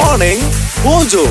Morning Mojo.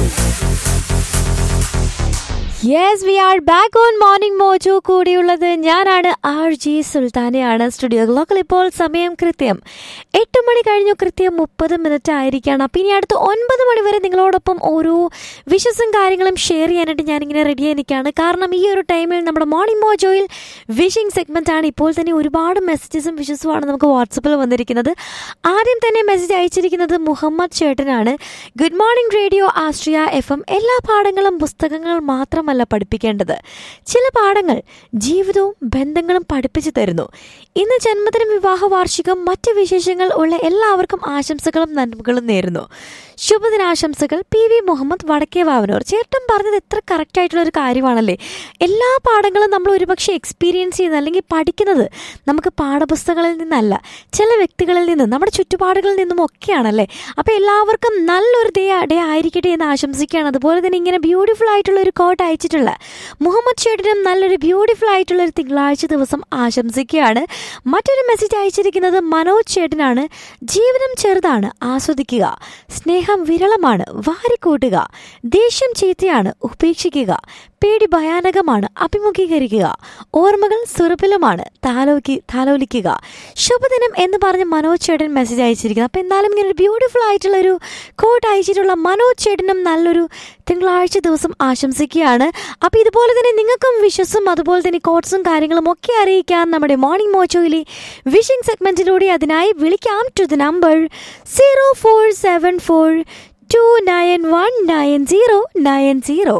Yes we are back on morning Mojo കൂടിയുള്ളത് ഞാനാണ് R G സുൽത്താനയാണ് studio ക്ലോക്കിൽ ഇപ്പോൾ സമയം കൃത്യം എട്ട് മണി കഴിഞ്ഞു കൃത്യം മുപ്പത് മിനിറ്റ് ആയിരിക്കുകയാണ് അപ്പം ഇനി അടുത്ത ഒൻപത് മണി വരെ നിങ്ങളോടൊപ്പം ഓരോ വിഷസും കാര്യങ്ങളും ഷെയർ ചെയ്യാനായിട്ട് ഞാനിങ്ങനെ റെഡിയായി നിൽക്കുകയാണ് കാരണം ഈ ഒരു ടൈമിൽ നമ്മുടെ മോർണിംഗ് മോജോയിൽ വിഷിംഗ് സെഗ്മെൻ്റ് ആണ് ഇപ്പോൾ തന്നെ ഒരുപാട് മെസ്സേജസും വിഷസുമാണ് നമുക്ക് വാട്സപ്പിൽ വന്നിരിക്കുന്നത് ആദ്യം തന്നെ മെസ്സേജ് അയച്ചിരിക്കുന്നത് മുഹമ്മദ് ചേട്ടനാണ് good morning radio Astria F M എല്ലാ പാഠങ്ങളും പുസ്തകങ്ങൾ മാത്രമല്ല പഠിപ്പിക്കേണ്ടത് ചില പാഠങ്ങൾ ജീവിതവും ബന്ധങ്ങളും പഠിപ്പിച്ചു തരുന്നു ഇന്ന് ജന്മദിനം വിവാഹ വാർഷികം മറ്റ് വിശേഷങ്ങൾ ഉള്ള എല്ലാവർക്കും ആശംസകളും നന്മകളും നേരുന്നു ശുഭദിനാശംസകൾ പി വി മുഹമ്മദ് വടക്കേ വാവനൂർ ചേട്ടൻ പറഞ്ഞത് എത്ര കറക്റ്റ് ആയിട്ടുള്ള ഒരു കാര്യമാണല്ലേ എല്ലാ പാഠങ്ങളും നമ്മൾ ഒരുപക്ഷെ എക്സ്പീരിയൻസ് ചെയ്യുന്നത് അല്ലെങ്കിൽ പഠിക്കുന്നത് നമുക്ക് പാഠപുസ്തകങ്ങളിൽ നിന്നല്ല ചില വ്യക്തികളിൽ നിന്ന് നമ്മുടെ ചുറ്റുപാടുകളിൽ നിന്നും ഒക്കെയാണല്ലേ അപ്പോൾ എല്ലാവർക്കും നല്ലൊരു ഡേ ഡേ ആയിരിക്കട്ടെ എന്ന് ആശംസിക്കുകയാണ് അതുപോലെ തന്നെ ഇങ്ങനെ ബ്യൂട്ടിഫുൾ ആയിട്ടുള്ള ഒരു കോട്ട് അയച്ചിട്ടുള്ള മുഹമ്മദ് ചേട്ടനും നല്ലൊരു ബ്യൂട്ടിഫുൾ ആയിട്ടുള്ള ഒരു തിങ്കളാഴ്ച ദിവസം ആശംസിക്കുകയാണ് മറ്റൊരു മെസ്സേജ് അയച്ചിരിക്കുന്നത് മനോജ് ചേട്ടനാണ് ജീവിതം ചെറുതാണ് ആസ്വദിക്കുക സ്നേഹം വിരളമാണ് വാരിക്കൂട്ടുക ദേഷ്യം ചീത്തയാണ് ഉപേക്ഷിക്കുക പേടി ഭയാനകമാണ് അഭിമുഖീകരിക്കുക ഓർമ്മകൾ സുരഭിലമാണ് താലോക്കി താലോലിക്കുക ശുഭദിനം എന്ന് പറഞ്ഞ് മനോജ് ചേട്ടൻ മെസ്സേജ് അയച്ചിരിക്കുന്നത് അപ്പോൾ എന്നാലും ഇങ്ങനെ ഒരു ബ്യൂട്ടിഫുൾ ആയിട്ടുള്ള ഒരു കോട്ട് അയച്ചിട്ടുള്ള മനോജ് ചേട്ടനും നല്ലൊരു തിങ്കളാഴ്ച ദിവസം ആശംസിക്കുകയാണ് അപ്പോൾ ഇതുപോലെ തന്നെ നിങ്ങൾക്കും വിഷസും അതുപോലെ തന്നെ കോട്ട്സും കാര്യങ്ങളും ഒക്കെ അറിയിക്കാൻ നമ്മുടെ മോർണിംഗ് മോച്ചോയിലെ വിഷിംഗ് സെഗ്മെൻറ്റിലൂടെ അതിനായി വിളിക്കാം to the number zero four seven four two nine one nine zero nine zero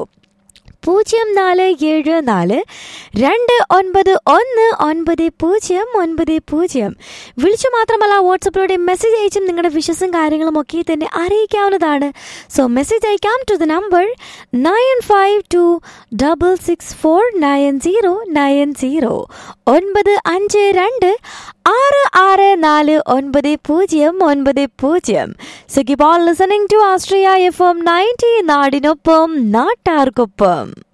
പൂജ്യം നാല് ഏഴ് നാല് രണ്ട് ഒൻപത് ഒന്ന് ഒൻപത് പൂജ്യം ഒൻപത് പൂജ്യം വിളിച്ചു മാത്രമല്ല വാട്സപ്പിലൂടെ മെസ്സേജ് അയച്ചും നിങ്ങളുടെ വിശ്വസും കാര്യങ്ങളും ഒക്കെ തന്നെ അറിയിക്കാവുന്നതാണ് സോ മെസ്സേജ് അയക്കാം to the number nine five two double six four nine zero nine zero ഒൻപത് അഞ്ച് രണ്ട് ആറ് ആറ് നാല് ഒൻപത് പൂജ്യം ഒൻപത് പൂജ്യം so keep on listening to Astria F M ninety നാടിനൊപ്പം നാട്ടാർക്കൊപ്പം